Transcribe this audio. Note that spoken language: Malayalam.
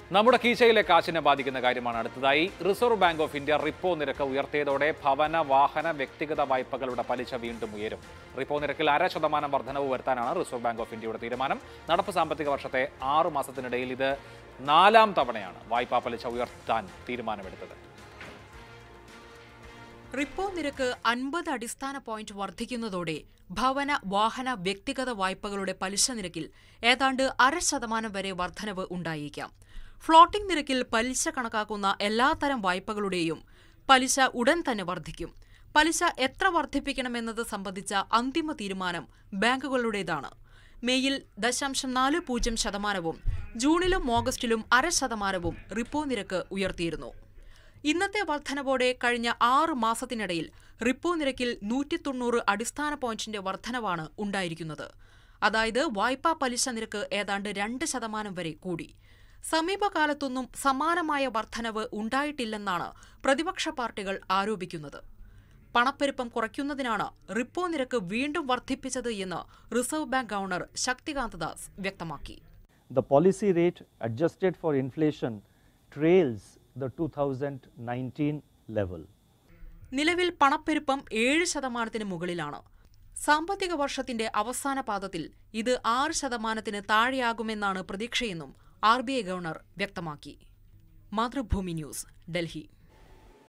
നമ്മുടെ കീശയിലെ കാശിനെ ബാധിക്കുന്ന കാര്യമാണ് അടുത്തതായി Reserve Bank of India repo നിരക്ക് ഉയർത്തിയതോടെ ഭവന വാഹന വ്യക്തിഗത വായ്പകളുടെ പലിശ വീണ്ടും ഉയരും റിപ്പോ നിരക്കിൽ അര ശതമാനം വർധനവ് വരുത്താനാണ് റിസർവ് ബാങ്ക് ഓഫ് ഇന്ത്യയുടെ തീരുമാനം നടപ്പ് സാമ്പത്തിക വർഷത്തെ ആറു മാസത്തിനിടയിൽ ഇത് നാലാം തവണയാണ് വായ്പാ പലിശ ഉയർത്താൻ തീരുമാനമെടുത്തത് റിപ്പോ നിരക്ക് അൻപത് അടിസ്ഥാന പോയിന്റ് വർദ്ധിക്കുന്നതോടെ ഭവന വാഹന വ്യക്തിഗത വായ്പകളുടെ പലിശ നിരക്കിൽ ഏതാണ്ട് അര ശതമാനം വരെ വർധനവ് ഉണ്ടായേക്കാം ഫ്ലോട്ടിംഗ് നിരക്കിൽ പലിശ കണക്കാക്കുന്ന എല്ലാത്തരം വായ്പകളുടെയും പലിശ ഉടൻ തന്നെ വർദ്ധിക്കും പലിശ എത്ര വർദ്ധിപ്പിക്കണമെന്നത് സംബന്ധിച്ച അന്തിമ തീരുമാനം ബാങ്കുകളുടേതാണ് മേയിൽ ദശാംശം നാല് പൂജ്യം ശതമാനവും ജൂണിലും ഓഗസ്റ്റിലും അര ശതമാനവും റിപ്പോ നിരക്ക് ഉയർത്തിയിരുന്നു ഇന്നത്തെ വർധനവോടെ കഴിഞ്ഞ ആറ് മാസത്തിനിടയിൽ റിപ്പോ നിരക്കിൽ നൂറ്റി തൊണ്ണൂറ് അടിസ്ഥാന പോയിന്റിന്റെ വർധനവാണ് ഉണ്ടായിരിക്കുന്നത് അതായത് വായ്പാ പലിശ നിരക്ക് ഏതാണ്ട് രണ്ട് ശതമാനം വരെ കൂടി സമീപകാലത്തൊന്നും സമാനമായ വർധനവ് ഉണ്ടായിട്ടില്ലെന്നാണ് പ്രതിപക്ഷ പാർട്ടികൾ ആരോപിക്കുന്നത് പണപ്പെരുപ്പം കുറയ്ക്കുന്നതിനാണ് റിപ്പോ നിരക്ക് വീണ്ടും വർദ്ധിപ്പിച്ചത് എന്ന് Reserve Bank governor Shaktikanta Das വ്യക്തമാക്കി the policy rate adjusted for inflation trails the 2019 level. നിലവിൽ പണപ്പെരുപ്പം ഏഴ് ശതമാനത്തിന് മുകളിലാണ് സാമ്പത്തിക വർഷത്തിന്റെ അവസാന പാദത്തിൽ ഇത് ആറ് ശതമാനത്തിന് താഴെയാകുമെന്നാണ് പ്രതീക്ഷയെന്നും ആർ ബി ഐ ഗവർണർ വ്യക്തമാക്കി മാതൃഭൂമി ന്യൂസ് ഡൽഹി